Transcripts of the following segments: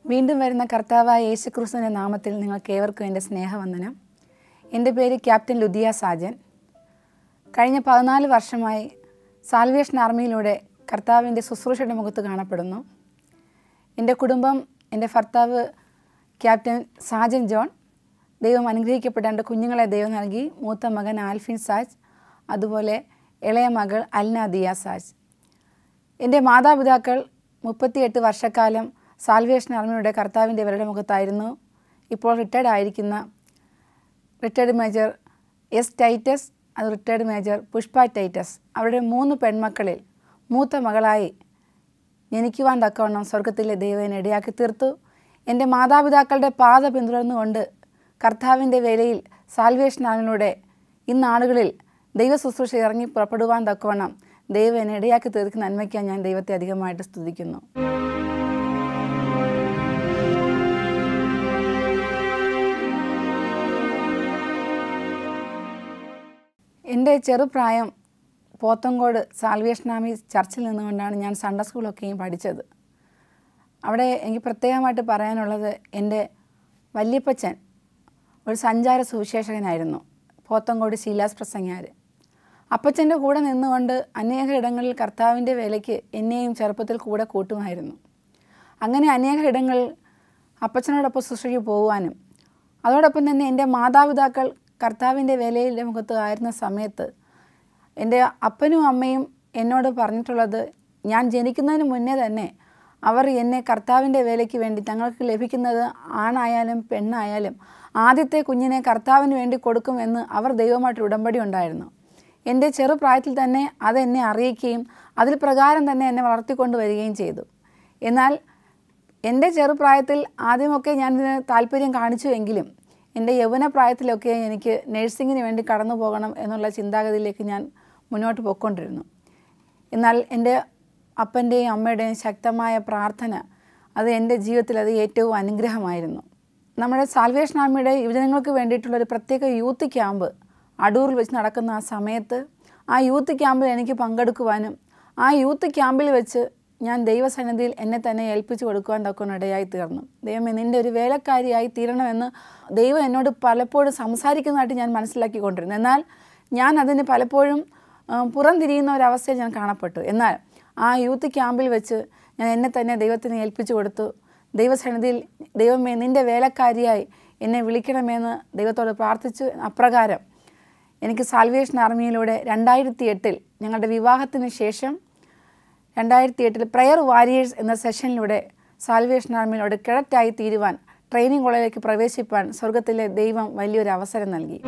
വീണ്ടും വരുന്ന കർത്താവായ യേശുക്രിസ്തുവിൻ്റെ നാമത്തിൽ നിങ്ങൾക്ക് ഏവർക്കും എൻ്റെ സ്നേഹവന്ദനം എൻ്റെ പേര് ക്യാപ്റ്റൻ ലുദിയ സാജൻ കഴിഞ്ഞ പതിനാല് വർഷമായി സാൽവേഷൻ ആർമിയിലൂടെ കർത്താവിൻ്റെ ശുശ്രൂഷയുടെ മുഖത്ത് കാണപ്പെടുന്നു എൻ്റെ കുടുംബം എൻ്റെ ഭർത്താവ് ക്യാപ്റ്റൻ സാജൻ ജോൺ ദൈവം അനുഗ്രഹിക്കപ്പെട്ട രണ്ട് കുഞ്ഞുങ്ങളെ ദൈവം നൽകി മൂത്ത മകൻ ആൽഫിൻ സാജ് അതുപോലെ ഇളയ മകൾ അൽന ദിയ സാജ് എൻ്റെ മാതാപിതാക്കൾ മുപ്പത്തിയെട്ട് വർഷക്കാലം സാൽവേഷൻ ആർമിയുടെ കർത്താവിൻ്റെ ഇവരുടെ മുഖത്തായിരുന്നു ഇപ്പോൾ റിട്ടയർഡ് ആയിരിക്കുന്ന റിട്ടയർഡ് മേജർ എസ് ടൈറ്റസ് അത് റിട്ടയർഡ് മേജർ പുഷ്പ ടൈറ്റസ് അവരുടെ മൂന്ന് പെൺമക്കളിൽ മൂത്ത മകളായി ജനിക്കുവാൻ തക്കവണ്ണം സ്വർഗത്തിലെ ദൈവനെ ഇടയാക്കി തീർത്തു എൻ്റെ മാതാപിതാക്കളുടെ പാത പിന്തുടർന്നുകൊണ്ട് കർത്താവിൻ്റെ വേലയിൽ സാൽവേഷൻ ആളിലൂടെ ഇന്നാളുകളിൽ ദൈവ ശുശ്രൂഷ ഇറങ്ങി പുറപ്പെടുവാൻ തക്കവണ്ണം ദൈവം എന്നെ ഇടയാക്കി തീർക്കുന്ന നന്മയ്ക്കാൻ ഞാൻ ദൈവത്തെ അധികമായിട്ട് സ്തുതിക്കുന്നു എൻ്റെ ചെറുപ്രായം പോത്തങ്കോട് സാൽവേഷനാമി ചർച്ചിൽ നിന്നുകൊണ്ടാണ് ഞാൻ സൺഡേ സ്കൂളൊക്കെയും പഠിച്ചത് അവിടെ എനിക്ക് പ്രത്യേകമായിട്ട് പറയാനുള്ളത് എൻ്റെ വല്യപ്പച്ചൻ ഒരു സഞ്ചാര സുവിശേഷകനായിരുന്നു പോത്തങ്കോട് ശീലാസ് പ്രസംഗാർ അപ്പച്ചൻ്റെ കൂടെ നിന്നുകൊണ്ട് അനേക ഇടങ്ങളിൽ കർത്താവിൻ്റെ വേലയ്ക്ക് എന്നെയും ചെറുപ്പത്തിൽ കൂടെ കൂട്ടുമായിരുന്നു അങ്ങനെ അനേക ഇടങ്ങളിൽ അപ്പച്ചനോടൊപ്പം ശുശ്രൂഷയ്ക്ക് പോകുവാനും അതോടൊപ്പം തന്നെ എൻ്റെ മാതാപിതാക്കൾ കർത്താവിൻ്റെ വേലയിലെ മുഖത്ത് ആയിരുന്ന സമയത്ത് എൻ്റെ അപ്പനും അമ്മയും എന്നോട് പറഞ്ഞിട്ടുള്ളത് ഞാൻ ജനിക്കുന്നതിന് മുന്നേ തന്നെ അവർ എന്നെ കർത്താവിൻ്റെ വേലയ്ക്ക് വേണ്ടി തങ്ങൾക്ക് ലഭിക്കുന്നത് ആണായാലും പെണ്ണായാലും ആദ്യത്തെ കുഞ്ഞിനെ കർത്താവിന് വേണ്ടി കൊടുക്കുമെന്ന് അവർ ദൈവമായിട്ട് ഉടമ്പടി ഉണ്ടായിരുന്നു എൻ്റെ ചെറുപ്രായത്തിൽ തന്നെ അതെന്നെ അറിയിക്കുകയും അതിൽ പ്രകാരം തന്നെ എന്നെ വളർത്തിക്കൊണ്ട് വരികയും ചെയ്തു എന്നാൽ എൻ്റെ ചെറുപ്രായത്തിൽ ആദ്യമൊക്കെ ഞാൻ ഇതിന് താല്പര്യം കാണിച്ചുവെങ്കിലും എൻ്റെ യൗവന പ്രായത്തിലൊക്കെ എനിക്ക് നഴ്സിങ്ങിന് വേണ്ടി കടന്നു പോകണം എന്നുള്ള ചിന്താഗതിയിലേക്ക് ഞാൻ മുന്നോട്ട് പോയിക്കൊണ്ടിരുന്നു എന്നാൽ എൻ്റെ അപ്പൻ്റെയും അമ്മയുടെയും ശക്തമായ പ്രാർത്ഥന അത് എൻ്റെ ജീവിതത്തിൽ അത് ഏറ്റവും അനുഗ്രഹമായിരുന്നു നമ്മുടെ സാൽവേഷൻ ആർമിയുടെ യുവജനങ്ങൾക്ക് വേണ്ടിയിട്ടുള്ളൊരു പ്രത്യേക യൂത്ത് ക്യാമ്പ് അടൂറിൽ വെച്ച് നടക്കുന്ന ആ സമയത്ത് ആ യൂത്ത് ക്യാമ്പിൽ എനിക്ക് പങ്കെടുക്കുവാനും ആ യൂത്ത് ക്യാമ്പിൽ വെച്ച് ഞാൻ ദൈവസന്നിധിയിൽ എന്നെ തന്നെ ഏൽപ്പിച്ചു കൊടുക്കുവാൻ തക്കോണം ഇടയായി തീർന്നു ദൈവമേ നിൻ്റെ ഒരു വേലക്കാരിയായി തീരണമെന്ന് ദൈവം എന്നോട് പലപ്പോഴും സംസാരിക്കുന്നതായിട്ട് ഞാൻ മനസ്സിലാക്കിക്കൊണ്ടിരുന്നു എന്നാൽ ഞാൻ അതിന് പലപ്പോഴും പുറം തിരിയുന്ന ഒരവസ്ഥയിൽ ഞാൻ കാണപ്പെട്ടു എന്നാൽ ആ യൂത്ത് ക്യാമ്പിൽ വെച്ച് ഞാൻ എന്നെ തന്നെ ദൈവത്തിന് ഏൽപ്പിച്ചു കൊടുത്തു ദൈവസന്നിധിയിൽ ദൈവമേ നിൻ്റെ വേലക്കാരിയായി എന്നെ വിളിക്കണമെന്ന് ദൈവത്തോട് പ്രാർത്ഥിച്ചു അപ്രകാരം എനിക്ക് സാൽവേഷൻ ആർമിയിലൂടെ രണ്ടായിരത്തി എട്ടിൽ ഞങ്ങളുടെ വിവാഹത്തിന് ശേഷം രണ്ടായിരത്തി എട്ടിൽ പ്രയർ വാരിയേഴ്സ് എന്ന സെഷനിലൂടെ സാൽവേഷൻ ആർമിയിലൂടെ കിഴറ്റായി തീരുവാൻ ട്രെയിനിങ് കോളേജിലേക്ക് പ്രവേശിപ്പാൻ സ്വർഗത്തിലെ ദൈവം വലിയൊരു അവസരം നൽകി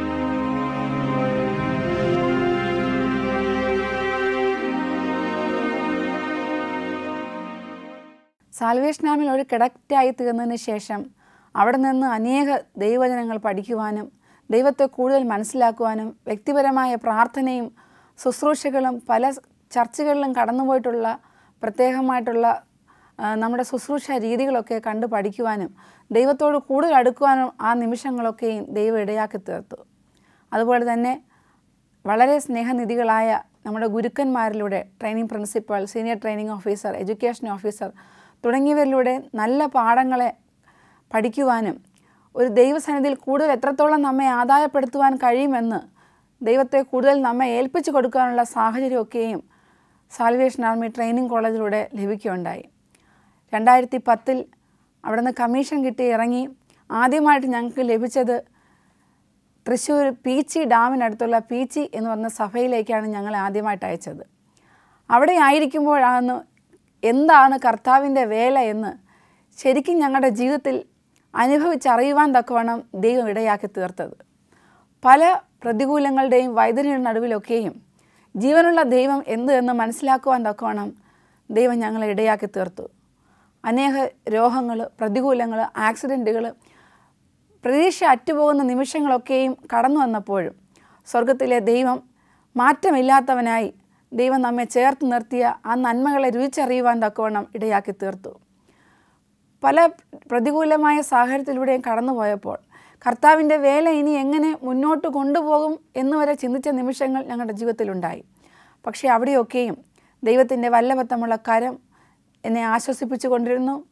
സാൽവേഷൻ ആർമിയിൽ ഒരു കിടറ്റായി തീർന്നതിന് ശേഷം അവിടെ നിന്ന് അനേക ദൈവജനങ്ങൾ പഠിക്കുവാനും ദൈവത്തെ കൂടുതൽ മനസ്സിലാക്കുവാനും വ്യക്തിപരമായ പ്രാർത്ഥനയും ശുശ്രൂഷകളും പല ചർച്ചകളിലും കടന്നുപോയിട്ടുള്ള പ്രത്യേകമായിട്ടുള്ള നമ്മുടെ ശുശ്രൂഷ രീതികളൊക്കെ കണ്ടു പഠിക്കുവാനും ദൈവത്തോട് കൂടുതൽ അടുക്കുവാനും ആ നിമിഷങ്ങളൊക്കെയും ദൈവം ഇടയാക്കി തീർത്തു അതുപോലെ തന്നെ വളരെ സ്നേഹനിധികളായ നമ്മുടെ ഗുരുക്കന്മാരിലൂടെ training principal senior training officer education officer തുടങ്ങിയവരിലൂടെ നല്ല പാഠങ്ങളെ പഠിക്കുവാനും ഒരു ദൈവസന്നിധിയിൽ കൂടുതൽ എത്രത്തോളം നമ്മെ ആദായപ്പെടുത്തുവാൻ കഴിയുമെന്ന് ദൈവത്തെ കൂടുതൽ നമ്മെ ഏൽപ്പിച്ചു കൊടുക്കാനുള്ള സാഹചര്യമൊക്കെയും സാൽവേഷൻ ആർമി ട്രെയിനിങ് കോളേജിലൂടെ ലഭിക്കുകയുണ്ടായി രണ്ടായിരത്തി പത്തിൽ അവിടുന്ന് കമ്മീഷൻ കിട്ടി ഇറങ്ങി ആദ്യമായിട്ട് ഞങ്ങൾക്ക് ലഭിച്ചത് തൃശ്ശൂർ പീച്ചി ഡാമിനടുത്തുള്ള പീച്ചി എന്ന് പറഞ്ഞ സഭയിലേക്കാണ് ഞങ്ങൾ ആദ്യമായിട്ട് അയച്ചത് അവിടെ ആയിരിക്കുമ്പോഴാണ് എന്താണ് കർത്താവിൻ്റെ വേല എന്ന് ശരിക്കും ഞങ്ങളുടെ ജീവിതത്തിൽ അനുഭവിച്ചറിയുവാൻ തക്കവണ്ണം ദൈവം ഇടയാക്കി തീർത്തത് പല പ്രതികൂലങ്ങളുടെയും വൈദ്യുതിയുടെ നടുവിലൊക്കെയും ജീവനുള്ള ദൈവം എന്ത് എന്ന് മനസ്സിലാക്കുവാൻ തക്കവണ്ണം ദൈവം ഞങ്ങളെ ഇടയാക്കി തീർത്തു അനേക രോഗങ്ങൾ പ്രതികൂലങ്ങൾ ആക്സിഡൻറ്റുകൾ പ്രതീക്ഷ അറ്റുപോകുന്ന നിമിഷങ്ങളൊക്കെയും കടന്നു വന്നപ്പോഴും സ്വർഗത്തിലെ ദൈവം മാറ്റമില്ലാത്തവനായി ദൈവം നമ്മെ ചേർത്ത് നിർത്തിയ ആ നന്മകളെ രുചിച്ചറിയുവാൻ തക്കവണ്ണം ഇടയാക്കി തീർത്തു പല പ്രതികൂലമായ സാഹചര്യത്തിലൂടെയും കടന്നുപോയപ്പോൾ കർത്താവിൻ്റെ വേല ഇനി എങ്ങനെ മുന്നോട്ട് കൊണ്ടുപോകും എന്ന് വരെ ചിന്തിച്ച നിമിഷങ്ങൾ ഞങ്ങളുടെ ജീവിതത്തിലുണ്ടായി പക്ഷേ അവിടെയൊക്കെയും ദൈവത്തിൻ്റെ വല്ലഭത്തമുള്ള കരം എന്നെ ആശ്വസിപ്പിച്ചു കൊണ്ടിരുന്നു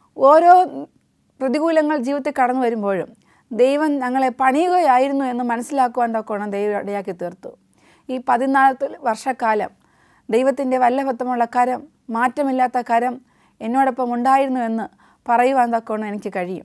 ഓരോ പ്രതികൂലങ്ങൾ ജീവിതത്തിൽ കടന്നു വരുമ്പോഴും ദൈവം ഞങ്ങളെ പണിയുകയായിരുന്നു എന്ന് മനസ്സിലാക്കുവാൻ തക്കോണം ദൈവം ഇടയാക്കി തീർത്തു ഈ പതിനാല് വർഷക്കാലം ദൈവത്തിൻ്റെ വല്ലഭത്വമുള്ള കരം മാറ്റമില്ലാത്ത കരം എന്നോടൊപ്പം ഉണ്ടായിരുന്നു എന്ന് പറയുവാൻ തക്കോണം എനിക്ക് കഴിയും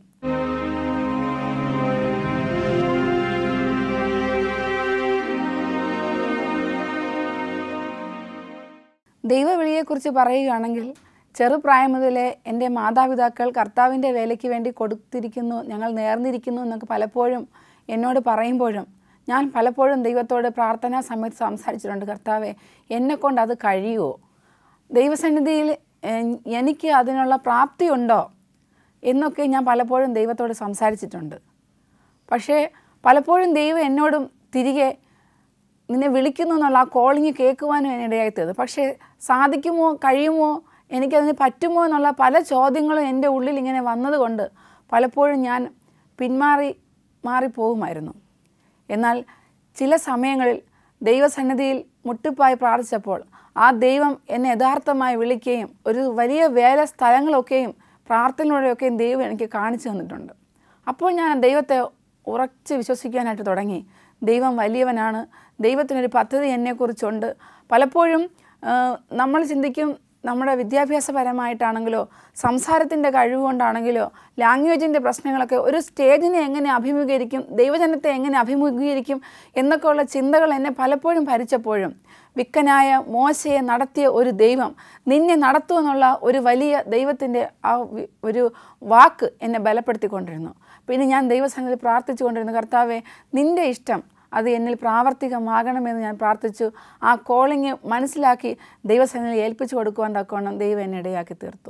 ദൈവവിളിയെക്കുറിച്ച് പറയുകയാണെങ്കിൽ ചെറുപ്രായം മുതലേ എൻ്റെ മാതാപിതാക്കൾ കർത്താവിൻ്റെ വേലയ്ക്ക് വേണ്ടി കൊടുത്തിരിക്കുന്നു ഞങ്ങൾ നേർന്നിരിക്കുന്നു എന്നൊക്കെ പലപ്പോഴും എന്നോട് പറയുമ്പോഴും ഞാൻ പലപ്പോഴും ദൈവത്തോട് പ്രാർത്ഥനാ സമയത്ത് സംസാരിച്ചിട്ടുണ്ട് കർത്താവെ എന്നെക്കൊണ്ട് അത് കഴിയുമോ ദൈവസന്നിധിയിൽ എൻ- എനിക്ക് അതിനുള്ള പ്രാപ്തിയുണ്ടോ എന്നൊക്കെ ഞാൻ പലപ്പോഴും ദൈവത്തോട് സംസാരിച്ചിട്ടുണ്ട് പക്ഷേ പലപ്പോഴും ദൈവം എന്നോടും തിരികെ നിന്നെ വിളിക്കുന്നു എന്നുള്ള ആ കോളിങ് കേൾക്കുവാനും എന്നിടയായി തീർന്നു പക്ഷേ സാധിക്കുമോ കഴിയുമോ എനിക്കതിന് പറ്റുമോ എന്നുള്ള പല ചോദ്യങ്ങളും എൻ്റെ ഉള്ളിൽ ഇങ്ങനെ വന്നതുകൊണ്ട് പലപ്പോഴും ഞാൻ പിന്മാറി മാറിപ്പോകുമായിരുന്നു എന്നാൽ ചില സമയങ്ങളിൽ ദൈവസന്നിധിയിൽ മുട്ടിപ്പായി പ്രാർത്ഥിച്ചപ്പോൾ ആ ദൈവം എന്നെ യഥാർത്ഥമായി വിളിക്കുകയും ഒരു വലിയ വേല സ്ഥലങ്ങളൊക്കെയും പ്രാർത്ഥനയിലൂടെയൊക്കെയും ദൈവം എനിക്ക് കാണിച്ചു തന്നിട്ടുണ്ട് അപ്പോൾ ഞാൻ ദൈവത്തെ ഉറച്ച് വിശ്വസിക്കാനായിട്ട് തുടങ്ങി ദൈവം വലിയവനാണ് ദൈവത്തിനൊരു പദ്ധതി എന്നെക്കുറിച്ചുണ്ട് പലപ്പോഴും ആ, നമ്മൾ ചിന്തിക്കും നമ്മുടെ വിദ്യാഭ്യാസപരമായിട്ടാണെങ്കിലോ സംസാരത്തിൻ്റെ കഴിവുകൊണ്ടാണെങ്കിലോ ലാംഗ്വേജിൻ്റെ പ്രശ്നങ്ങളൊക്കെ ഒരു സ്റ്റേജിനെ എങ്ങനെ അഭിമുഖീകരിക്കും ദൈവജനത്തെ എങ്ങനെ അഭിമുഖീകരിക്കും എന്നൊക്കെയുള്ള ചിന്തകൾ എന്നെ പലപ്പോഴും ഭരിച്ചപ്പോഴും വിക്കനായ മോശയെ നടത്തിയ ഒരു ദൈവം നിന്നെ നടത്തുമെന്നുള്ള ഒരു വലിയ ദൈവത്തിൻ്റെ ആ വി- ഒരു വാക്ക് എന്നെ ബലപ്പെടുത്തിക്കൊണ്ടിരുന്നു പിന്നെ ഞാൻ ദൈവസന്നിധി പ്രാർത്ഥിച്ചുകൊണ്ടിരുന്നു കർത്താവെ നിൻ്റെ ഇഷ്ടം അത് എന്നിൽ പ്രാവർത്തികമാകണമെന്ന് ഞാൻ പ്രാർത്ഥിച്ചു ആ കോളിങ് മനസ്സിലാക്കി ദൈവസന്നിധിയിൽ ഏൽപ്പിച്ചു കൊടുക്കുവാൻ തക്കവണ്ണം ദൈവം എന്നെ ഇടയാക്കി തീർത്തു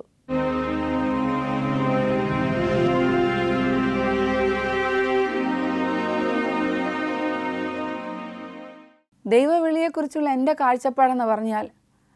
ദൈവവിളിയെക്കുറിച്ചുള്ള എൻ്റെ കാഴ്ചപ്പാടെന്ന് പറഞ്ഞാൽ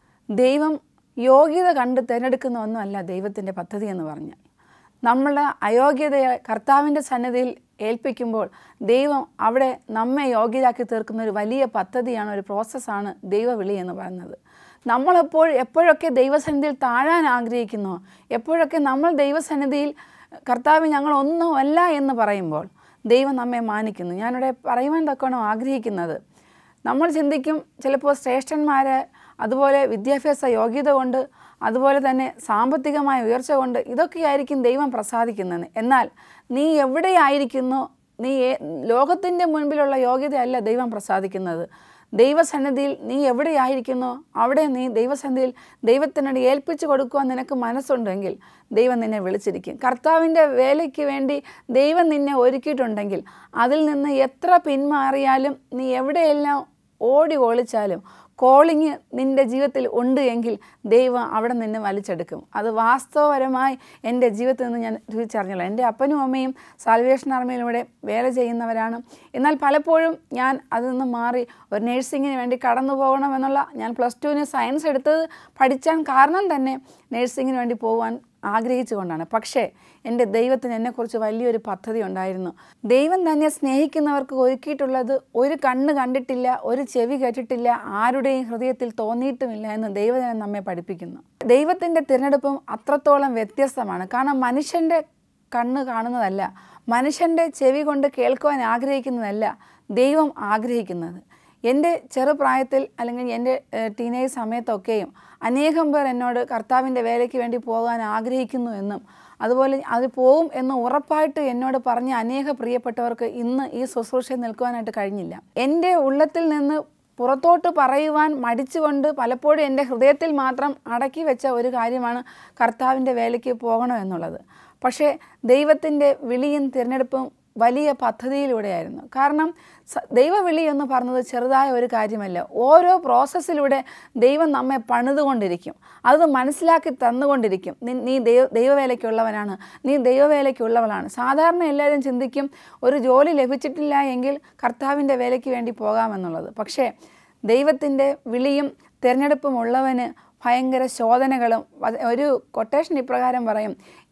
ദൈവം യോഗ്യത കണ്ട് തിരഞ്ഞെടുക്കുന്ന ഒന്നുമല്ല ദൈവത്തിൻ്റെ പദ്ധതി എന്ന് പറഞ്ഞാൽ നമ്മളുടെ അയോഗ്യതയെ കർത്താവിൻ്റെ സന്നിധിയിൽ ഏൽപ്പിക്കുമ്പോൾ ദൈവം അവിടെ നമ്മെ യോഗ്യരാക്കി തീർക്കുന്ന ഒരു വലിയ പദ്ധതിയാണ് ഒരു പ്രോസസ്സാണ് ദൈവവിളി എന്ന് പറയുന്നത് നമ്മളെപ്പോൾ എപ്പോഴൊക്കെ ദൈവസന്നിധിയിൽ താഴാൻ ആഗ്രഹിക്കുന്നോ എപ്പോഴൊക്കെ നമ്മൾ ദൈവസന്നിധിയിൽ കർത്താവ് ഞങ്ങളൊന്നുമല്ല എന്ന് പറയുമ്പോൾ ദൈവം നമ്മെ മാനിക്കുന്നു ഞാനിവിടെ പറയുവാൻ തക്കവണ്ണം ആഗ്രഹിക്കുന്നത് നമ്മൾ ചിന്തിക്കും ചിലപ്പോൾ ശ്രേഷ്ഠന്മാർ അതുപോലെ വിദ്യാഭ്യാസ യോഗ്യത കൊണ്ട് അതുപോലെ തന്നെ സാമ്പത്തികമായ ഉയർച്ച കൊണ്ട് ഇതൊക്കെയായിരിക്കും ദൈവം പ്രസാദിക്കുന്നത് എന്നാൽ നീ എവിടെയായിരിക്കുന്നു നീ ഏ- ലോകത്തിൻ്റെ മുൻപിലുള്ള യോഗ്യതയല്ല ദൈവം പ്രസാദിക്കുന്നത് ദൈവസന്നിധിയിൽ നീ എവിടെയായിരിക്കുന്നോ അവിടെ നീ ദൈവസന്നിധിയിൽ ദൈവത്തിനോട് ഏൽപ്പിച്ചു കൊടുക്കുവാൻ നിനക്ക് മനസ്സുണ്ടെങ്കിൽ ദൈവം നിന്നെ വിളിച്ചിരിക്കും കർത്താവിൻ്റെ വേലയ്ക്ക് വേണ്ടി ദൈവം നിന്നെ ഒരുക്കിയിട്ടുണ്ടെങ്കിൽ അതിൽ നിന്ന് എത്ര പിന്മാറിയാലും നീ എവിടെയെല്ലാം ഓടി ഒളിച്ചാലും കോളിങ് നിൻ്റെ ജീവിതത്തിൽ ഉണ്ട് എങ്കിൽ ദൈവം അവിടെ നിന്ന് വലിച്ചെടുക്കും അത് വാസ്തവപരമായി എൻ്റെ ജീവിതത്തിൽ നിന്ന് ഞാൻ രുചിച്ചറിഞ്ഞുള്ളൂ എൻ്റെ അപ്പനും അമ്മയും സാൽവേഷൻ ആർമിയിലൂടെ വേല ചെയ്യുന്നവരാണ് എന്നാൽ പലപ്പോഴും ഞാൻ അതിൽ നിന്ന് മാറി ഒരു നേഴ്സിങ്ങിന് വേണ്ടി കടന്നു പോകണമെന്നുള്ള ഞാൻ പ്ലസ് ടുവിന് സയൻസ് എടുത്തത് പഠിച്ചാൻ കാരണം തന്നെ നേഴ്സിങ്ങിന് വേണ്ടി പോകുവാൻ ആഗ്രഹിച്ചുകൊണ്ടാണ് പക്ഷേ എൻ്റെ ദൈവത്തിന് എന്നെക്കുറിച്ച് വലിയൊരു പദ്ധതി ഉണ്ടായിരുന്നു ദൈവം തന്നെ സ്നേഹിക്കുന്നവർക്ക് ഒരുക്കിയിട്ടുള്ളത് ഒരു കണ്ണ് കണ്ടിട്ടില്ല ഒരു ചെവി കേട്ടിട്ടില്ല ആരുടെയും ഹൃദയത്തിൽ തോന്നിയിട്ടുമില്ല എന്ന് ദൈവജനം നമ്മെ പഠിപ്പിക്കുന്നു ദൈവത്തിൻ്റെ തിരഞ്ഞെടുപ്പും അത്രത്തോളം വ്യത്യസ്തമാണ് കാരണം മനുഷ്യൻ്റെ കണ്ണ് കാണുന്നതല്ല മനുഷ്യൻ്റെ ചെവി കൊണ്ട് കേൾക്കുവാൻ ആഗ്രഹിക്കുന്നതല്ല ദൈവം ആഗ്രഹിക്കുന്നത് എൻ്റെ ചെറുപ്രായത്തിൽ അല്ലെങ്കിൽ എൻ്റെ ടീനേജ് സമയത്തൊക്കെയും അനേകം പേർ എന്നോട് കർത്താവിൻ്റെ വേലയ്ക്ക് വേണ്ടി പോകാൻ ആഗ്രഹിക്കുന്നു എന്നും അതുപോലെ അത് പോകും എന്ന് ഉറപ്പായിട്ട് എന്നോട് പറഞ്ഞ അനേക പ്രിയപ്പെട്ടവർക്ക് ഇന്ന് ഈ ശുശ്രൂഷയിൽ നിൽക്കുവാനായിട്ട് കഴിഞ്ഞില്ല എൻ്റെ ഉള്ളത്തിൽ നിന്ന് പുറത്തോട്ട് പറയുവാൻ മടിച്ചുകൊണ്ട് പലപ്പോഴും എൻ്റെ ഹൃദയത്തിൽ മാത്രം അടക്കി വെച്ച ഒരു കാര്യമാണ് കർത്താവിൻ്റെ വേലയ്ക്ക് പോകണം എന്നുള്ളത് പക്ഷേ ദൈവത്തിൻ്റെ വിളിയും തിരഞ്ഞെടുപ്പും വലിയ പദ്ധതിയിലൂടെയായിരുന്നു കാരണം സ- ദൈവവിളി എന്ന് പറഞ്ഞത് ചെറുതായ ഒരു കാര്യമല്ല ഓരോ പ്രോസസ്സിലൂടെ ദൈവം നമ്മെ പണിതുകൊണ്ടിരിക്കും അത് മനസ്സിലാക്കി തന്നുകൊണ്ടിരിക്കും നി- നീ ദൈവ ദൈവവേലയ്ക്കുള്ളവനാണ് നീ ദൈവവേലയ്ക്കുള്ളവളാണ് സാധാരണ എല്ലാവരും ചിന്തിക്കും ഒരു ജോലി ലഭിച്ചിട്ടില്ല എങ്കിൽ കർത്താവിൻ്റെ വേലയ്ക്ക് വേണ്ടി പോകാമെന്നുള്ളത് പക്ഷേ ദൈവത്തിൻ്റെ വിളിയും തിരഞ്ഞെടുപ്പും ഉള്ളവന് ഭയങ്കര ശോധനകളും അത് ഒരു കൊട്ടേഷൻ ഇപ്രകാരം പറയും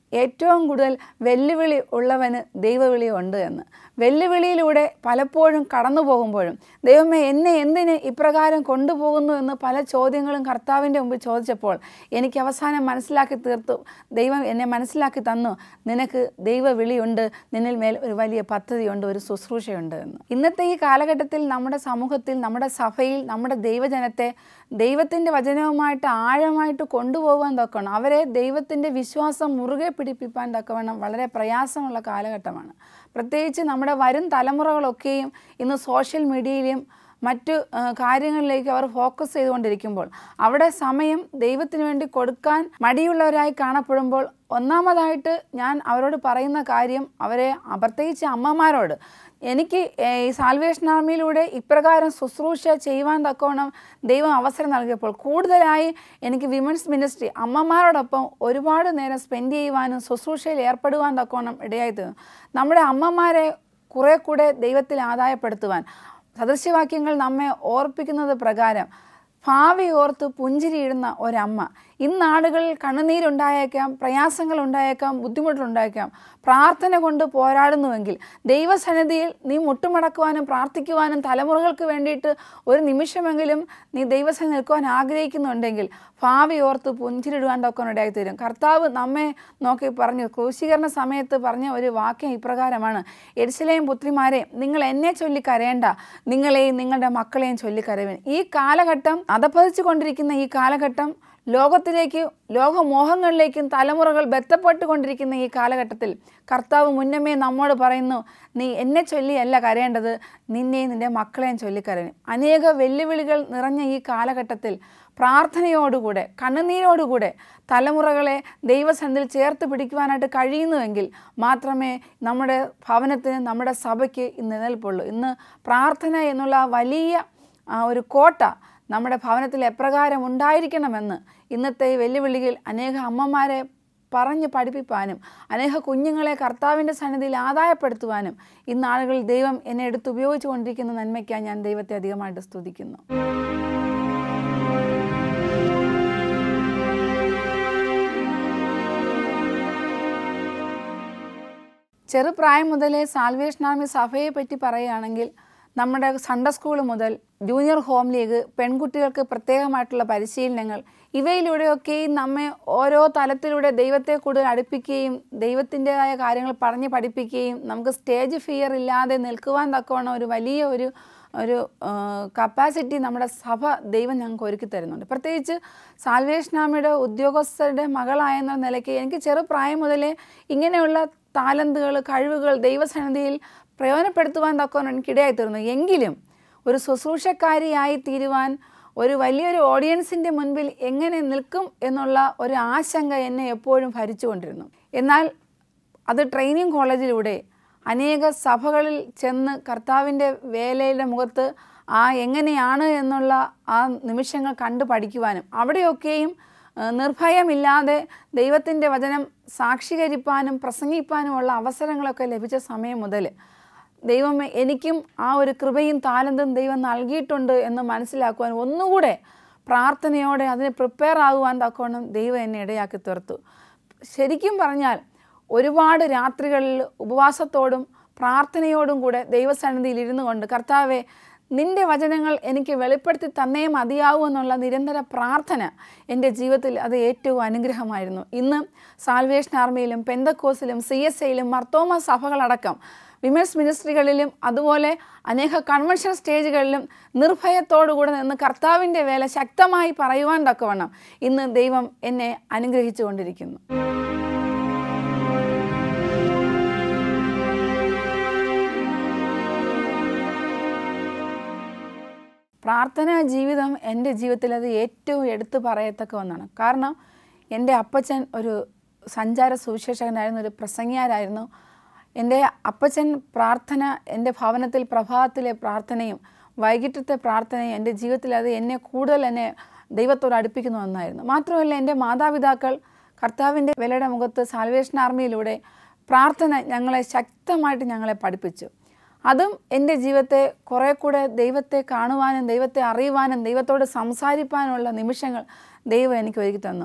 ഏറ്റവും കൂടുതൽ വെല്ലുവിളി ഉള്ളവന് ദൈവവിളി ഉണ്ട് എന്ന് വെല്ലുവിളിയിലൂടെ പലപ്പോഴും കടന്നു പോകുമ്പോഴും ദൈവമേ എന്നെ എന്തിന് ഇപ്രകാരം കൊണ്ടുപോകുന്നു എന്ന് പല ചോദ്യങ്ങളും കർത്താവിൻ്റെ മുമ്പിൽ ചോദിച്ചപ്പോൾ എനിക്ക് അവസാനം മനസ്സിലാക്കി തീർത്തു ദൈവം എന്നെ മനസ്സിലാക്കി തന്നു നിനക്ക് ദൈവവിളിയുണ്ട് നിന്നിൽ മേൽ ഒരു വലിയ പദ്ധതിയുണ്ട് ഒരു ശുശ്രൂഷയുണ്ട് എന്ന് ഇന്നത്തെ ഈ കാലഘട്ടത്തിൽ നമ്മുടെ സമൂഹത്തിൽ നമ്മുടെ സഭയിൽ നമ്മുടെ ദൈവജനത്തെ ദൈവത്തിൻ്റെ വചനവുമായിട്ട് ആഴമായിട്ട് കൊണ്ടുപോകാൻ തക്കണം അവരെ ദൈവത്തിൻ്റെ വിശ്വാസം മുറുകെ പിടിപ്പിക്കാൻ തക്കവണ്ണം വളരെ പ്രയാസമുള്ള കാലഘട്ടമാണ് പ്രത്യേകിച്ച് നമ്മുടെ വരും തലമുറകളൊക്കെയും ഇന്ന് സോഷ്യൽ മീഡിയയിലും മറ്റു ആ, കാര്യങ്ങളിലേക്ക് അവർ ഫോക്കസ് ചെയ്തുകൊണ്ടിരിക്കുമ്പോൾ അവിടെ സമയം ദൈവത്തിന് വേണ്ടി കൊടുക്കാൻ മടിയുള്ളവരായി കാണപ്പെടുമ്പോൾ ഒന്നാമതായിട്ട് ഞാൻ അവരോട് പറയുന്ന കാര്യം അവരെ ആ, പ്രത്യേകിച്ച് അമ്മമാരോട് എനിക്ക് ഏ, ഈ സാൽവേഷൻ ആർമിയിലൂടെ ഇപ്രകാരം ശുശ്രൂഷ ചെയ്യുവാൻ തക്കവണ്ണം ദൈവം അവസരം നൽകിയപ്പോൾ കൂടുതലായി എനിക്ക് വിമൻസ് മിനിസ്ട്രി അമ്മമാരോടൊപ്പം ഒരുപാട് നേരം സ്പെൻഡ് ചെയ്യുവാനും ശുശ്രൂഷയിൽ ഏർപ്പെടുവാൻ തക്കവണ്ണം ഇടയായി തീർന്നു നമ്മുടെ അമ്മമാരെ കുറെ കൂടെ ദൈവത്തിൽ ആദായപ്പെടുത്തുവാൻ സദൃശ്യവാക്യങ്ങൾ നമ്മെ ഓർപ്പിക്കുന്നത് പ്രകാരം ഭാവി ഓർത്ത് പുഞ്ചിരിയിടുന്ന ഒരമ്മ ഇന്നാളുകളിൽ കണ്ണുനീരുണ്ടായേക്കാം പ്രയാസങ്ങൾ ഉണ്ടായേക്കാം ബുദ്ധിമുട്ടുണ്ടായേക്കാം പ്രാർത്ഥന കൊണ്ട് പോരാടുന്നുവെങ്കിൽ ദൈവസന്നിധിയിൽ നീ മുട്ടുമടക്കുവാനും പ്രാർത്ഥിക്കുവാനും തലമുറകൾക്ക് വേണ്ടിയിട്ട് ഒരു നിമിഷമെങ്കിലും നീ ദൈവസന്നിധി നിൽക്കുവാൻ ആഗ്രഹിക്കുന്നുണ്ടെങ്കിൽ ഭാവി ഓർത്ത് പുഞ്ചിരിടുവാൻ തൊക്കെ ഇടയായി തരും കർത്താവ് നമ്മെ നോക്കി പറഞ്ഞു ക്രൂശീകരണ സമയത്ത് പറഞ്ഞ ഒരു വാക്യം ഇപ്രകാരമാണ് എരിശിലെയും പുത്രിമാരെ നിങ്ങൾ എന്നെ ചൊല്ലി കരയേണ്ട നിങ്ങളെയും നിങ്ങളുടെ മക്കളെയും ചൊല്ലി കരവേൻ ഈ കാലഘട്ടം അധപ്പതിച്ചു കൊണ്ടിരിക്കുന്ന ഈ കാലഘട്ടം ലോകത്തിലേക്ക് ലോകമോഹങ്ങളിലേക്കും തലമുറകൾ ബന്ധപ്പെട്ടുകൊണ്ടിരിക്കുന്ന ഈ കാലഘട്ടത്തിൽ കർത്താവ് മുന്നമേ നമ്മോട് പറയുന്നു നീ എന്നെ ചൊല്ലിയല്ല കരയേണ്ടത് നിന്നെയും നിന്റെ മക്കളെയും ചൊല്ലിക്കരയും അനേക വെല്ലുവിളികൾ നിറഞ്ഞ ഈ കാലഘട്ടത്തിൽ പ്രാർത്ഥനയോടുകൂടെ കണ്ണുനീരോടുകൂടെ തലമുറകളെ ദൈവസന്നിധിയിൽ ചേർത്ത് പിടിക്കുവാനായിട്ട് കഴിയുന്നുവെങ്കിൽ മാത്രമേ നമ്മുടെ ഭവനത്തിന് നമ്മുടെ സഭയ്ക്ക് ഇന്ന് നിലനിൽപ്പുള്ളൂ ഇന്ന് പ്രാർത്ഥന എന്നുള്ള ആ വലിയ ആ ഒരു കോട്ട നമ്മുടെ ഭവനത്തിൽ എപ്രകാരം ഉണ്ടായിരിക്കണമെന്ന് ഇന്നത്തെ ഈ വെല്ലുവിളിയിൽ അനേക അമ്മമാരെ പറഞ്ഞ് പഠിപ്പിക്കാനും അനേക കുഞ്ഞുങ്ങളെ കർത്താവിൻ്റെ സന്നിധിയിൽ ആദായപ്പെടുത്തുവാനും ഇന്ന് ആളുകൾ ദൈവം എന്നെ എടുത്ത് ഉപയോഗിച്ചു കൊണ്ടിരിക്കുന്ന നന്മയ്ക്കായി ഞാൻ ദൈവത്തെ അധികമായിട്ട് സ്തുതിക്കുന്നു ചെറുപ്രായം മുതലേ സാൽവേഷൻ ആർമി സഭയെ പറ്റി പറയുകയാണെങ്കിൽ നമ്മുടെ സൺഡേ സ്കൂൾ മുതൽ ജൂനിയർ ഹോം ലീഗ് പെൺകുട്ടികൾക്ക് പ്രത്യേകമായിട്ടുള്ള പരിശീലനങ്ങൾ ഇവയിലൂടെയൊക്കെയും നമ്മെ ഓരോ തലത്തിലൂടെ ദൈവത്തെ കൂടുതൽ അടുപ്പിക്കുകയും ദൈവത്തിൻ്റെതായ കാര്യങ്ങൾ പറഞ്ഞ് പഠിപ്പിക്കുകയും നമുക്ക് സ്റ്റേജ് ഫിയർ ഇല്ലാതെ നിൽക്കുവാൻ തക്കവണ്ണം ഒരു വലിയ ഒരു ഒരു കപ്പാസിറ്റി നമ്മുടെ സഭ ദൈവം ഞങ്ങൾക്ക് ഒരുക്കി തരുന്നുണ്ട് പ്രത്യേകിച്ച് സാൽവേഷനാമിയുടെ ഉദ്യോഗസ്ഥരുടെ മകളായെന്ന നിലയ്ക്ക് എനിക്ക് ചെറുപ്രായം മുതലേ ഇങ്ങനെയുള്ള താലന്തുകൾ കഴിവുകൾ ദൈവസന്നിധിയിൽ പ്രയോജനപ്പെടുത്തുവാൻ തക്കവണ്ണം എനിക്കിടയായി തീർന്നു എങ്കിലും ഒരു ശുശ്രൂഷക്കാരിയായി തീരുവാൻ ഒരു വലിയൊരു ഓഡിയൻസിൻ്റെ മുൻപിൽ എങ്ങനെ നിൽക്കും എന്നുള്ള ഒരു ആശങ്ക എന്നെ എപ്പോഴും ഭരിച്ചുകൊണ്ടിരുന്നു എന്നാൽ അത് ട്രെയിനിങ് കോളേജിലൂടെ അനേക സഭകളിൽ ചെന്ന് കർത്താവിൻ്റെ വേലയുടെ മുഖത്ത് ആ എങ്ങനെയാണ് എന്നുള്ള ആ നിമിഷങ്ങൾ കണ്ടു പഠിക്കുവാനും അവിടെയൊക്കെയും ഏഹ്, നിർഭയമില്ലാതെ ദൈവത്തിൻ്റെ വചനം സാക്ഷീകരിപ്പാനും പ്രസംഗിപ്പാനുമുള്ള അവസരങ്ങളൊക്കെ ലഭിച്ച സമയം മുതൽ ദൈവം എനിക്കും ആ ഒരു കൃപയും താലന്തും ദൈവം നൽകിയിട്ടുണ്ട് എന്ന് മനസ്സിലാക്കുവാൻ ഒന്നുകൂടെ പ്രാർത്ഥനയോടെ അതിന് പ്രിപ്പയർ ആകുവാൻ തക്കവണ്ണം ദൈവം എന്നെ ഇടയാക്കി തീർത്തു ശരിക്കും പറഞ്ഞാൽ ഒരുപാട് രാത്രികളിൽ ഉപവാസത്തോടും പ്രാർത്ഥനയോടും കൂടെ ദൈവസന്നിധിയിൽ ഇരുന്നു കൊണ്ട് കർത്താവെ നിന്റെ വചനങ്ങൾ എനിക്ക് വെളിപ്പെടുത്തി തന്നേ മതിയാവൂ എന്നുള്ള നിരന്തര പ്രാർത്ഥന എൻ്റെ ജീവിതത്തിൽ അത് ഏറ്റവും അനുഗ്രഹമായിരുന്നു ഇന്ന് സാൽവേഷൻ ആർമിയിലും പെന്തക്കോസിലും സി എസ് ഐയിലും മർത്തോമ സഭകളടക്കം വിമൻസ് മിനിസ്ട്രികളിലും അതുപോലെ അനേക കൺവെൻഷൻ സ്റ്റേജുകളിലും നിർഭയത്തോടുകൂടെ നിന്ന് കർത്താവിൻ്റെ വേല ശക്തമായി പറയുവാൻ തക്കവണ്ണം ഇന്ന് ദൈവം എന്നെ അനുഗ്രഹിച്ചു കൊണ്ടിരിക്കുന്നു പ്രാർത്ഥനാ ജീവിതം എൻ്റെ ജീവിതത്തിൽ അത് ഏറ്റവും എടുത്തു പറയത്തക്ക ഒന്നാണ് കാരണം എൻ്റെ അപ്പച്ചൻ ഒരു സഞ്ചാര സുവിശേഷകനായിരുന്നു ഒരു പ്രസംഗിയാരായിരുന്നു എൻ്റെ അപ്പച്ചൻ പ്രാർത്ഥന എൻ്റെ ഭവനത്തിൽ പ്രഭാതത്തിലെ പ്രാർത്ഥനയും വൈകിട്ടത്തെ പ്രാർത്ഥനയും എൻ്റെ ജീവിതത്തിൽ അത് എന്നെ കൂടുതൽ എന്നെ ദൈവത്തോട് അടുപ്പിക്കുന്ന ഒന്നായിരുന്നു മാത്രമല്ല എൻ്റെ മാതാപിതാക്കൾ കർത്താവിൻ്റെ വിലയുടെ മുഖത്ത് സാൽവേഷൻ ആർമിയിലൂടെ പ്രാർത്ഥന ഞങ്ങളെ ശക്തമായിട്ട് ഞങ്ങളെ പഠിപ്പിച്ചു അതും എൻ്റെ ജീവിതത്തെ കുറേ കൂടെ ദൈവത്തെ കാണുവാനും ദൈവത്തെ അറിയുവാനും ദൈവത്തോട് സംസാരിപ്പാനുമുള്ള നിമിഷങ്ങൾ ദൈവം എനിക്ക് ഒരുക്കി തന്നു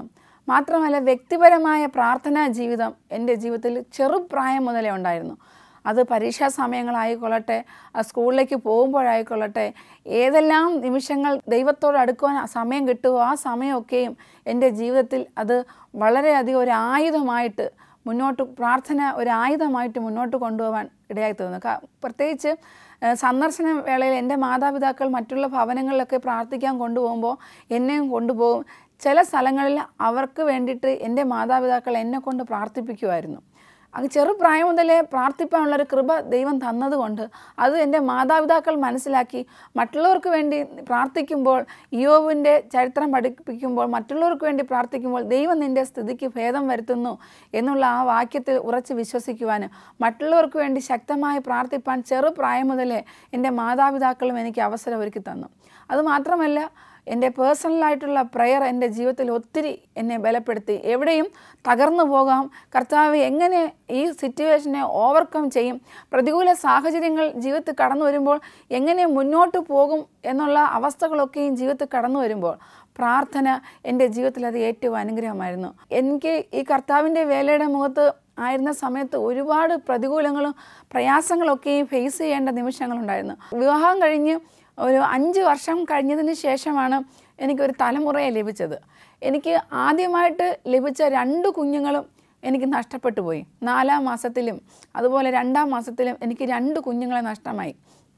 മാത്രമല്ല വ്യക്തിപരമായ പ്രാർത്ഥനാ ജീവിതം എൻ്റെ ജീവിതത്തിൽ ചെറുപ്രായം മുതലേ ഉണ്ടായിരുന്നു അത് പരീക്ഷാ സമയങ്ങളായിക്കൊള്ളട്ടെ ആ സ്കൂളിലേക്ക് പോകുമ്പോഴായിക്കൊള്ളട്ടെ ഏതെല്ലാം നിമിഷങ്ങൾ ദൈവത്തോട് അടുക്കുവാൻ സമയം കിട്ടുമോ ആ സമയമൊക്കെയും എൻ്റെ ജീവിതത്തിൽ അത് വളരെയധികം ഒരു ആയുധമായിട്ട് മുന്നോട്ട് പ്രാർത്ഥന ഒരു ആയുധമായിട്ട് മുന്നോട്ട് കൊണ്ടുപോകാൻ ഇടയായി തോന്നുന്നു ക- പ്രത്യേകിച്ച് ഏഹ്, സന്ദർശന വേളയിൽ എൻ്റെ മാതാപിതാക്കൾ മറ്റുള്ള ഭവനങ്ങളിലൊക്കെ പ്രാർത്ഥിക്കാൻ കൊണ്ടുപോകുമ്പോൾ എന്നെയും കൊണ്ടുപോകും ചില സ്ഥലങ്ങളിൽ അവർക്ക് വേണ്ടിയിട്ട് എൻ്റെ മാതാപിതാക്കൾ എന്നെ കൊണ്ട് പ്രാർത്ഥിപ്പിക്കുമായിരുന്നു അത് ചെറുപ്രായം മുതലേ പ്രാർത്ഥിപ്പാനുള്ളൊരു കൃപ ദൈവം തന്നതുകൊണ്ട് അത് എൻ്റെ മാതാപിതാക്കൾ മനസ്സിലാക്കി മറ്റുള്ളവർക്ക് വേണ്ടി പ്രാർത്ഥിക്കുമ്പോൾ യോബിൻ്റെ ചരിത്രം പഠിപ്പിക്കുമ്പോൾ മറ്റുള്ളവർക്ക് വേണ്ടി പ്രാർത്ഥിക്കുമ്പോൾ ദൈവം നിൻ്റെ സ്ഥിതിക്ക് ഭേദം വരുത്തുന്നു എന്നുള്ള ആ വാക്യത്തിൽ ഉറച്ച് വിശ്വസിക്കുവാനും മറ്റുള്ളവർക്ക് വേണ്ടി ശക്തമായി പ്രാർത്ഥിപ്പാൻ ചെറുപ്രായം മുതലേ എൻ്റെ മാതാപിതാക്കളും എനിക്ക് അവസരം ഒരുക്കി തന്നു അതുമാത്രമല്ല എൻ്റെ പേഴ്സണലായിട്ടുള്ള പ്രെയർ എൻ്റെ ജീവിതത്തിൽ ഒത്തിരി എന്നെ ബലപ്പെടുത്തി എവിടെയും തകർന്നു പോകാം കർത്താവ് എങ്ങനെ ഈ സിറ്റുവേഷനെ ഓവർകം ചെയ്യും പ്രതികൂല സാഹചര്യങ്ങൾ ജീവിതത്തിൽ കടന്നു വരുമ്പോൾ എങ്ങനെ മുന്നോട്ട് പോകും എന്നുള്ള അവസ്ഥകളൊക്കെയും ജീവിതത്തിൽ കടന്നു വരുമ്പോൾ പ്രാർത്ഥന എൻ്റെ ജീവിതത്തിൽ അത് ഏറ്റവും അനുഗ്രഹമായിരുന്നു എനിക്ക് ഈ കർത്താവിൻ്റെ വേലയുടെ മുഖത്ത് ആയിരുന്ന സമയത്ത് ഒരുപാട് പ്രതികൂലങ്ങളും പ്രയാസങ്ങളൊക്കെയും ഫേസ് ചെയ്യേണ്ട നിമിഷങ്ങളുണ്ടായിരുന്നു വിവാഹം കഴിഞ്ഞ് ഒരു അഞ്ച് വർഷം കഴിഞ്ഞതിന് ശേഷമാണ് എനിക്കൊരു തലമുറയെ ലഭിച്ചത് എനിക്ക് ആദ്യമായിട്ട് ലഭിച്ച രണ്ട് കുഞ്ഞുങ്ങളും എനിക്ക് നഷ്ടപ്പെട്ടു പോയി നാലാം മാസത്തിലും അതുപോലെ രണ്ടാം മാസത്തിലും എനിക്ക് രണ്ട് കുഞ്ഞുങ്ങളെ നഷ്ടമായി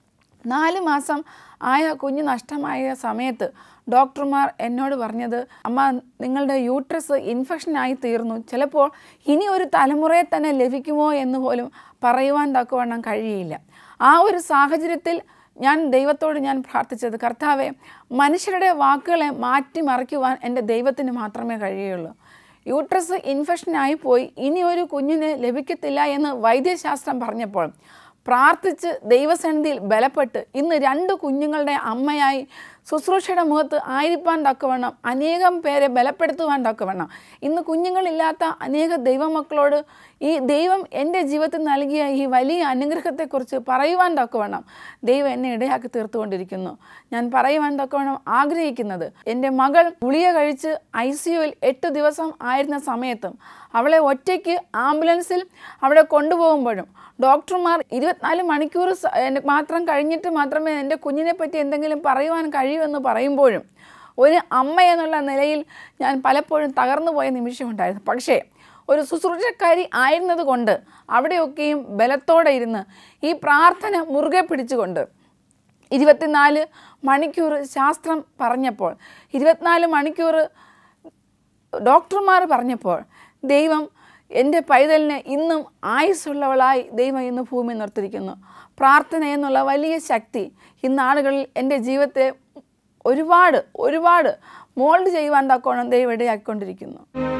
നാല് മാസം ആയ കുഞ്ഞ് നഷ്ടമായ സമയത്ത് ഡോക്ടർമാർ എന്നോട് പറഞ്ഞത് അമ്മ നിങ്ങളുടെ യൂട്രസ് ഇൻഫെക്ഷനായി തീർന്നു ചിലപ്പോൾ ഇനി ഒരു തലമുറയെ തന്നെ ലഭിക്കുമോ എന്ന് പോലും പറയുവാൻ തക്കവണ്ണം കഴിയില്ല ആ ഒരു സാഹചര്യത്തിൽ ഞാൻ ദൈവത്തോട് ഞാൻ പ്രാർത്ഥിച്ചത് കർത്താവെ മനുഷ്യരുടെ വാക്കുകളെ മാറ്റിമറിക്കുവാൻ എൻ്റെ ദൈവത്തിന് മാത്രമേ കഴിയുള്ളൂ യൂട്രസ് ഇൻഫെക്ഷനായി പോയി ഇനി ഒരു കുഞ്ഞിന് ലഭിക്കത്തില്ല എന്ന് വൈദ്യശാസ്ത്രം പറഞ്ഞപ്പോൾ പ്രാർത്ഥിച്ച് ദൈവസന്നിധിയിൽ ബലപ്പെട്ട് ഇന്ന് രണ്ട് കുഞ്ഞുങ്ങളുടെ അമ്മയായി ശുശ്രൂഷയുടെ മുഖത്ത് ആയിരിക്കാൻ തക്കവണ്ണം അനേകം പേരെ ബലപ്പെടുത്തുവാൻ തക്കവണ്ണം ഇന്ന് കുഞ്ഞുങ്ങളില്ലാത്ത അനേക ദൈവമക്കളോട് ഈ ദൈവം എൻ്റെ ജീവിതത്തിൽ നൽകിയ ഈ വലിയ അനുഗ്രഹത്തെക്കുറിച്ച് പറയുവാൻ തക്കവണ്ണം ദൈവം എന്നെ ഇടയാക്കി തീർത്തുകൊണ്ടിരിക്കുന്നു ഞാൻ പറയുവാൻ തക്കവണ്ണം ആഗ്രഹിക്കുന്നത് എൻ്റെ മകൾ ഗുളിക കഴിച്ച് ഐ സിയുവിൽ എട്ട് ദിവസം ആയിരുന്ന സമയത്തും അവളെ ഒറ്റയ്ക്ക് ആംബുലൻസിൽ അവിടെ കൊണ്ടുപോകുമ്പോഴും ഡോക്ടർമാർ ഇരുപത്തിനാല് മണിക്കൂർ സ- എന്നെ മാത്രം കഴിഞ്ഞിട്ട് മാത്രമേ എൻ്റെ കുഞ്ഞിനെ പറ്റി എന്തെങ്കിലും പറയുവാൻ കഴിയൂ എന്ന് പറയുമ്പോഴും ഒരു അമ്മ എന്നുള്ള നിലയിൽ ഞാൻ പലപ്പോഴും തകർന്നു പോയ നിമിഷമുണ്ടായിരുന്നു പക്ഷേ ഒരു ശുശ്രൂഷക്കാരി ആയിരുന്നത് കൊണ്ട് അവിടെയൊക്കെയും ബലത്തോടെ ഇരുന്ന് ഈ പ്രാർത്ഥന മുറുകെ പിടിച്ചുകൊണ്ട് ഇരുപത്തിനാല് മണിക്കൂർ ശാസ്ത്രം പറഞ്ഞപ്പോൾ ഇരുപത്തിനാല് മണിക്കൂർ ഡോക്ടർമാർ പറഞ്ഞപ്പോൾ ദൈവം എൻ്റെ പൈതലിനെ ഇന്നും ആയുസ്സുള്ളവളായി ദൈവം ഇന്ന് ഭൂമി നിർത്തിയിരിക്കുന്നു പ്രാർത്ഥന എന്നുള്ള വലിയ ശക്തി ഇന്ന് ആളുകളിൽ എൻ്റെ ജീവിതത്തെ ഒരുപാട് ഒരുപാട് മോൾഡ് ചെയ്യുവാൻ തക്കോണം ദൈവം ഇടയാക്കിക്കൊണ്ടിരിക്കുന്നു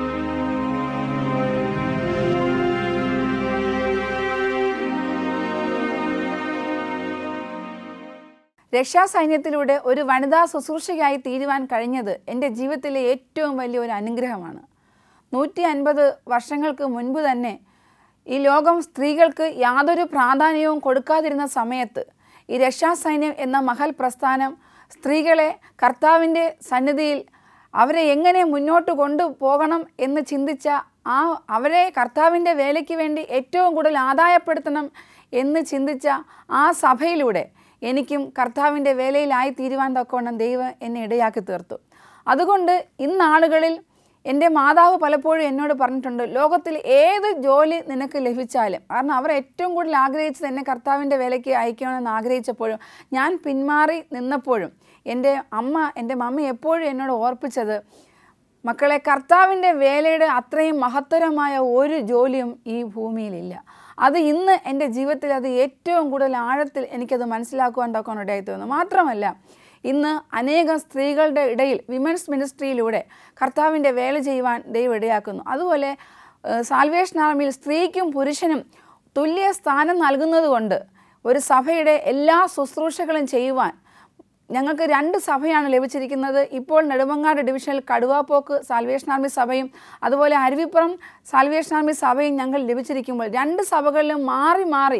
രക്ഷാസൈന്യത്തിലൂടെ ഒരു വനിതാ ശുശ്രൂഷയായി തീരുവാൻ കഴിഞ്ഞത് എൻ്റെ ജീവിതത്തിലെ ഏറ്റവും വലിയ ഒരു അനുഗ്രഹമാണ് നൂറ്റി അൻപത് വർഷങ്ങൾക്ക് മുൻപ് തന്നെ ഈ ലോകം സ്ത്രീകൾക്ക് യാതൊരു പ്രാധാന്യവും കൊടുക്കാതിരുന്ന സമയത്ത് ഈ രക്ഷാസൈന്യം എന്ന മഹൽ പ്രസ്ഥാനം സ്ത്രീകളെ കർത്താവിൻ്റെ സന്നിധിയിൽ അവരെ എങ്ങനെ മുന്നോട്ട് കൊണ്ടുപോകണം എന്ന് ചിന്തിച്ച ആ അവരെ കർത്താവിൻ്റെ വേലയ്ക്ക് വേണ്ടി ഏറ്റവും കൂടുതൽ ആദായപ്പെടുത്തണം എന്ന് ചിന്തിച്ച ആ സഭയിലൂടെ എനിക്കും കർത്താവിൻ്റെ വേലയിലായി തീരുവാൻ തക്കവണ്ണം ദൈവം എന്നെ ഇടയാക്കി തീർത്തു അതുകൊണ്ട് ഇന്നാളുകളിൽ എൻ്റെ മാതാവ് പലപ്പോഴും എന്നോട് പറഞ്ഞിട്ടുണ്ട് ലോകത്തിൽ ഏത് ജോലി നിനക്ക് ലഭിച്ചാലും കാരണം അവർ ഏറ്റവും കൂടുതൽ ആഗ്രഹിച്ചത് എന്നെ കർത്താവിൻ്റെ വേലയ്ക്ക് അയക്കണമെന്ന് ആഗ്രഹിച്ചപ്പോഴും ഞാൻ പിന്മാറി നിന്നപ്പോഴും എൻ്റെ അമ്മ എൻ്റെ മമ്മി എപ്പോഴും എന്നോട് ഓർപ്പിച്ചത് മക്കളെ കർത്താവിൻ്റെ വേലയുടെ അത്രയും മഹത്തരമായ ഒരു ജോലിയും ഈ ഭൂമിയിലില്ല അത് ഇന്ന് എൻ്റെ ജീവിതത്തിൽ അത് ഏറ്റവും കൂടുതൽ ആഴത്തിൽ എനിക്കത് മനസ്സിലാക്കുവാൻ തക്കാൻ ഇടയായി തോന്നുന്നു മാത്രമല്ല ഇന്ന് അനേകം സ്ത്രീകളുടെ ഇടയിൽ വിമൻസ് മിനിസ്ട്രിയിലൂടെ കർത്താവിൻ്റെ വേല ചെയ്യുവാൻ ദൈവം ഇടയാക്കുന്നു അതുപോലെ ഏഹ്, സാൽവേഷൻ ആർമിയിൽ സ്ത്രീക്കും പുരുഷനും തുല്യ സ്ഥാനം നൽകുന്നത് കൊണ്ട് ഒരു സഭയുടെ എല്ലാ ശുശ്രൂഷകളും ചെയ്യുവാൻ ഞങ്ങൾക്ക് രണ്ട് സഭയാണ് ലഭിച്ചിരിക്കുന്നത് ഇപ്പോൾ നെടുമങ്ങാട് ഡിവിഷനിൽ കടുവാപ്പോക്ക് സാൽവേഷൻ ആർമി സഭയും അതുപോലെ അരുവിപ്പുറം സാൽവേഷൻ ആർമി സഭയും ഞങ്ങൾ ലഭിച്ചിരിക്കുമ്പോൾ രണ്ട് സഭകളിലും മാറി മാറി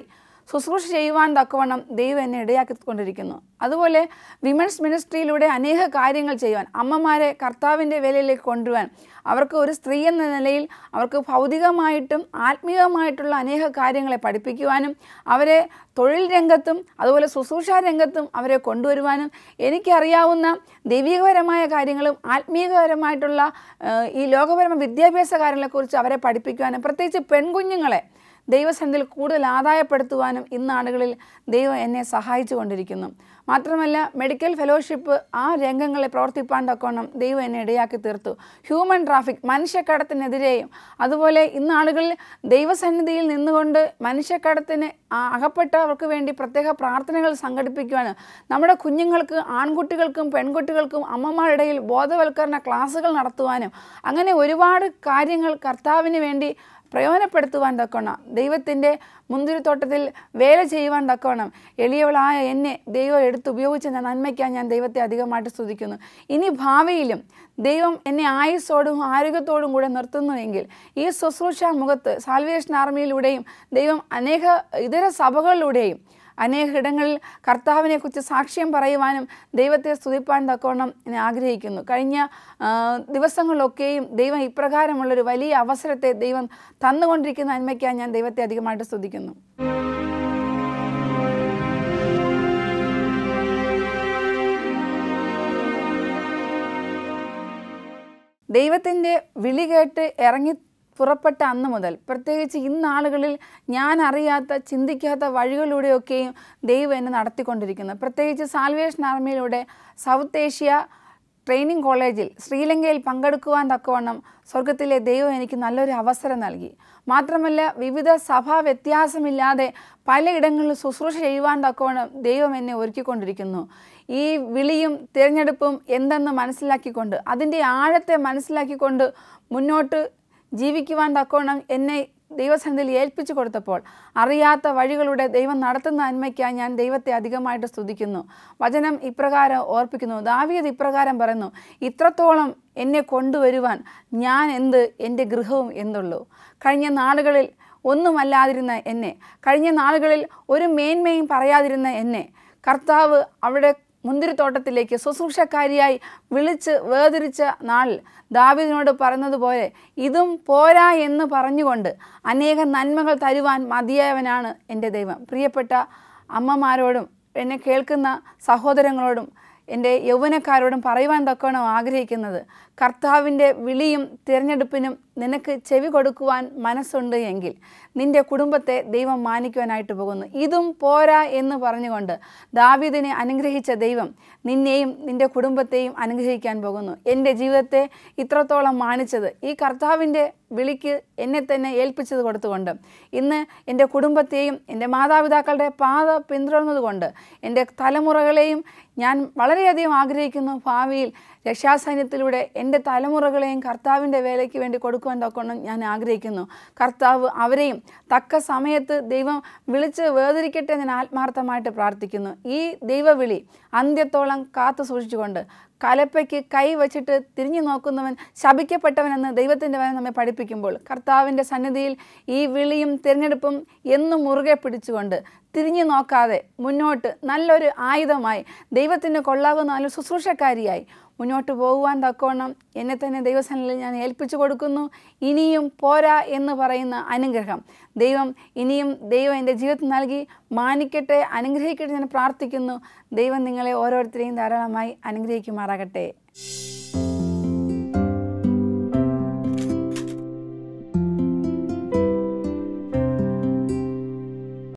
ശുശ്രൂഷ ചെയ്യുവാൻ തക്കവണ്ണം ദൈവം എന്നെ ഇടയാക്കിക്കൊണ്ടിരിക്കുന്നു അതുപോലെ വിമൻസ് മിനിസ്ട്രിയിലൂടെ അനേക കാര്യങ്ങൾ ചെയ്യുവാൻ അമ്മമാരെ കർത്താവിൻ്റെ വേലയിലേക്ക് കൊണ്ടുവരാൻ അവർക്ക് ഒരു സ്ത്രീ എന്ന നിലയിൽ അവർക്ക് ഭൗതികമായിട്ടും ആത്മീയമായിട്ടുള്ള അനേക കാര്യങ്ങളെ പഠിപ്പിക്കുവാനും അവരെ തൊഴിൽ രംഗത്തും അതുപോലെ ശുശ്രൂഷ രംഗത്തും അവരെ കൊണ്ടുവരുവാനും എനിക്കറിയാവുന്ന ദൈവികപരമായ കാര്യങ്ങളും ആത്മീയപരമായിട്ടുള്ള ഏഹ്, ഈ ലോകപരമായ വിദ്യാഭ്യാസ കാര്യങ്ങളെക്കുറിച്ച് അവരെ പഠിപ്പിക്കുവാനും പ്രത്യേകിച്ച് പെൺകുഞ്ഞുങ്ങളെ ദൈവസന്നിധിയിൽ കൂടുതൽ ആദായപ്പെടുത്തുവാനും ഇന്നാളുകളിൽ ദൈവം എന്നെ സഹായിച്ചു കൊണ്ടിരിക്കുന്നു മാത്രമല്ല മെഡിക്കൽ ഫെലോഷിപ്പ് ആ രംഗങ്ങളെ പ്രവർത്തിപ്പാൻ തക്കോണം ദൈവം എന്നെ ഇടയാക്കി തീർത്തു ഹ്യൂമൻ ട്രാഫിക് മനുഷ്യക്കടത്തിനെതിരെയും അതുപോലെ ഇന്നാളുകളിൽ ദൈവസന്നിധിയിൽ നിന്നുകൊണ്ട് മനുഷ്യക്കടത്തിന് ആ- അകപ്പെട്ടവർക്ക് വേണ്ടി പ്രത്യേക പ്രാർത്ഥനകൾ സംഘടിപ്പിക്കുവാനും നമ്മുടെ കുഞ്ഞുങ്ങൾക്ക് ആൺകുട്ടികൾക്കും പെൺകുട്ടികൾക്കും അമ്മമാരുടെ ഇടയിൽ ബോധവൽക്കരണ ക്ലാസ്സുകൾ നടത്തുവാനും അങ്ങനെ ഒരുപാട് കാര്യങ്ങൾ കർത്താവിന് വേണ്ടി പ്രയോജനപ്പെടുത്തുവാൻ തക്കോണം ദൈവത്തിൻ്റെ മുന്തിരിത്തോട്ടത്തിൽ വേല ചെയ്യുവാൻ തക്കോണം എളിയവളായ എന്നെ ദൈവം എടുത്ത് ഉപയോഗിച്ച ഞാൻ നന്മയ്ക്കാൻ ഞാൻ ദൈവത്തെ അധികമായിട്ട് സ്തുതിക്കുന്നു ഇനി ഭാവിയിലും ദൈവം എന്നെ ആയുസ്സോടും ആരോഗ്യത്തോടും കൂടെ നിർത്തുന്നുവെങ്കിൽ ഈ ശുശ്രൂഷ മുഖത്ത് സാൽവേഷൻ ആർമിയിലൂടെയും ദൈവം അനേക ഇതര സഭകളിലൂടെയും അനേക ഇടങ്ങളിൽ കർത്താവിനെ കുറിച്ച് സാക്ഷ്യം പറയുവാനും ദൈവത്തെ സ്തുതിപ്പാൻ തക്കവണ്ണം ഞാൻ ആഗ്രഹിക്കുന്നു കഴിഞ്ഞ ആ, ദിവസങ്ങളിലൊക്കെയും ദൈവം ഇപ്രകാരമുള്ളൊരു വലിയ അവസരത്തെ ദൈവം തന്നുകൊണ്ടിരിക്കുന്ന നന്മയ്ക്കായി ഞാൻ ദൈവത്തെ അധികമായിട്ട് സ്തുതിക്കുന്നു ദൈവത്തിൻ്റെ വിളി കേട്ട് ഇറങ്ങി പുറപ്പെട്ട അന്ന് മുതൽ പ്രത്യേകിച്ച് ഇന്നാളുകളിൽ ഞാൻ അറിയാത്ത ചിന്തിക്കാത്ത വഴികളിലൂടെയൊക്കെയും ദൈവം എന്നെ നടത്തിക്കൊണ്ടിരിക്കുന്നു പ്രത്യേകിച്ച് സാൽവേഷൻ ആർമിയിലൂടെ സൗത്ത് ഏഷ്യ ട്രെയിനിങ് കോളേജിൽ ശ്രീലങ്കയിൽ പങ്കെടുക്കുവാൻ തക്കവണ്ണം സ്വർഗത്തിലെ ദൈവം എനിക്ക് നല്ലൊരു അവസരം നൽകി മാത്രമല്ല വിവിധ സഭാ വ്യത്യാസമില്ലാതെ പലയിടങ്ങളിൽ ശുശ്രൂഷ ചെയ്യുവാൻ തക്കവണ്ണം ദൈവം എന്നെ ഒരുക്കിക്കൊണ്ടിരിക്കുന്നു ഈ വിളിയും തിരഞ്ഞെടുപ്പും എന്തെന്ന് മനസ്സിലാക്കിക്കൊണ്ട് അതിൻ്റെ ആഴത്തെ മനസ്സിലാക്കിക്കൊണ്ട് മുന്നോട്ട് ജീവിക്കുവാൻ തക്കവണ്ണം എന്നെ ദൈവസന്നിധിയിൽ ഏൽപ്പിച്ചു കൊടുത്തപ്പോൾ അറിയാത്ത വഴികളുടെ ദൈവം നടത്തുന്ന നന്മയ്ക്കായി ഞാൻ ദൈവത്തെ അധികമായിട്ട് സ്തുതിക്കുന്നു വചനം ഇപ്രകാരം ഓർപ്പിക്കുന്നു ദാവീദ് ഇപ്രകാരം പറയുന്നു ഇത്രത്തോളം എന്നെ കൊണ്ടുവരുവാൻ ഞാൻ എന്ത് എൻ്റെ ഗൃഹവും എന്തുള്ളൂ കഴിഞ്ഞ നാളുകളിൽ ഒന്നുമല്ലാതിരുന്ന എന്നെ കഴിഞ്ഞ നാളുകളിൽ ഒരു മേന്മയും പറയാതിരുന്ന എന്നെ കർത്താവ് അവിടെ മുന്തിരിത്തോട്ടത്തിലേക്ക് ശുശ്രൂഷക്കാരിയായി വിളിച്ച് വേർതിരിച്ച നാളിൽ ദാവിദിനോട് പറഞ്ഞതുപോലെ ഇതും പോരാ എന്ന് പറഞ്ഞുകൊണ്ട് അനേക നന്മകൾ തരുവാൻ മതിയായവനാണ് എൻ്റെ ദൈവം പ്രിയപ്പെട്ട അമ്മമാരോടും എന്നെ കേൾക്കുന്ന സഹോദരങ്ങളോടും എൻ്റെ യൗവനക്കാരോടും പറയുവാൻ തക്കവണ്ണം ആഗ്രഹിക്കുന്നത് കർത്താവിൻ്റെ വിളിയും തിരഞ്ഞെടുപ്പിനും നിനക്ക് ചെവി കൊടുക്കുവാൻ മനസ്സുണ്ട് എങ്കിൽ നിന്റെ കുടുംബത്തെ ദൈവം മാനിക്കുവാനായിട്ട് പോകുന്നു ഇതും പോരാ എന്ന് പറഞ്ഞുകൊണ്ട് ദാവീദിനെ അനുഗ്രഹിച്ച ദൈവം നിന്നെയും നിന്റെ കുടുംബത്തെയും അനുഗ്രഹിക്കാൻ പോകുന്നു എൻ്റെ ജീവിതത്തെ ഇത്രത്തോളം മാനിച്ചത് ഈ കർത്താവിൻ്റെ വിളിക്ക് എന്നെ തന്നെ ഏൽപ്പിച്ചത് കൊടുത്തുകൊണ്ട് ഇന്ന് എൻ്റെ കുടുംബത്തെയും എൻ്റെ മാതാപിതാക്കളുടെ പാത പിന്തുടർന്നതുകൊണ്ട് എൻ്റെ തലമുറകളെയും ഞാൻ വളരെയധികം ആഗ്രഹിക്കുന്നു ഭാവിയിൽ രക്ഷാസൈന്യത്തിലൂടെ എൻ്റെ തലമുറകളെയും കർത്താവിൻ്റെ വേലയ്ക്ക് വേണ്ടി കൊടുക്കുവാൻ തക്കണം ഞാൻ ആഗ്രഹിക്കുന്നു കർത്താവ് അവരെയും തക്ക സമയത്ത് ദൈവം വിളിച്ച് വേർതിരിക്കട്ടെ എന്ന് ഞാൻ ആത്മാർത്ഥമായിട്ട് പ്രാർത്ഥിക്കുന്നു ഈ ദൈവവിളി അന്ത്യത്തോളം കാത്തു സൂക്ഷിച്ചുകൊണ്ട് കലപ്പയ്ക്ക് കൈ വച്ചിട്ട് തിരിഞ്ഞു നോക്കുന്നവൻ ശപിക്കപ്പെട്ടവനെന്ന് ദൈവത്തിൻ്റെ വചനം നമ്മെ പഠിപ്പിക്കുമ്പോൾ കർത്താവിൻ്റെ സന്നിധിയിൽ ഈ വിളിയും തിരഞ്ഞെടുപ്പും എന്നും മുറുകെ പിടിച്ചുകൊണ്ട് തിരിഞ്ഞു നോക്കാതെ മുന്നോട്ട് നല്ലൊരു ആയുധമായി ദൈവത്തിന് കൊള്ളാവുന്ന നല്ല ശുശ്രൂഷക്കാരിയായി മുന്നോട്ട് പോകുവാൻ തക്കവണ്ണം എന്നെ തന്നെ ദൈവസന്നിധിയിൽ ഞാൻ ഏൽപ്പിച്ചു കൊടുക്കുന്നു ഇനിയും പോരാ എന്ന് പറയുന്ന അനുഗ്രഹം ദൈവം ഇനിയും ദൈവം എൻ്റെ ജീവിതത്തിൽ നൽകി മാനിക്കട്ടെ അനുഗ്രഹിക്കട്ടെ ഞാൻ പ്രാർത്ഥിക്കുന്നു ദൈവം നിങ്ങളെ ഓരോരുത്തരെയും ധാരാളമായി അനുഗ്രഹിക്കുമാറാകട്ടെ